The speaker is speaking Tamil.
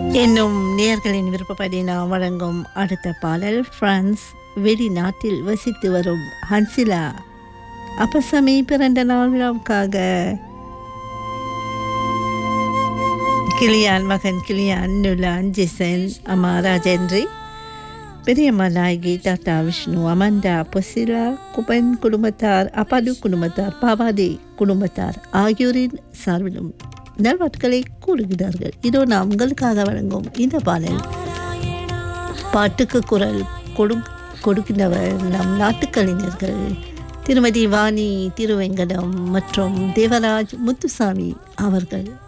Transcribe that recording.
இன்னும் நேர்களின் விருப்பப்படி நாம் வழங்கும் அடுத்த பாடல் பிரான்ஸ் வெளிநாட்டில் வசித்து வரும் ஹன்சிலா அப்பசமி பிறந்த நாள் விழாவுக்காக கிளியான் மகன் கிளியான் நுலான் ஜிசன் அம்மா ராஜேந்திரி பெரியம்மா நாயகி தாத்தா விஷ்ணு அமண்டா பொசிலா குபன் குடும்பத்தார் அப்பாடு குடும்பத்தார் பாவாதி குடும்பத்தார் ஆகியோரின் சார்பிலும் நல்வாட்களை கூறுகிறார்கள் இதோ நாம் உங்களுக்காக வழங்கும் இந்த பாடல் பாட்டுக்கு குரல் கொடு கொடுக்கின்றவர் நம் நாட்டுக் கலைஞர்கள் திருமதி வாணி திருவெங்கடம் மற்றும் தேவராஜ் முத்துசாமி அவர்கள்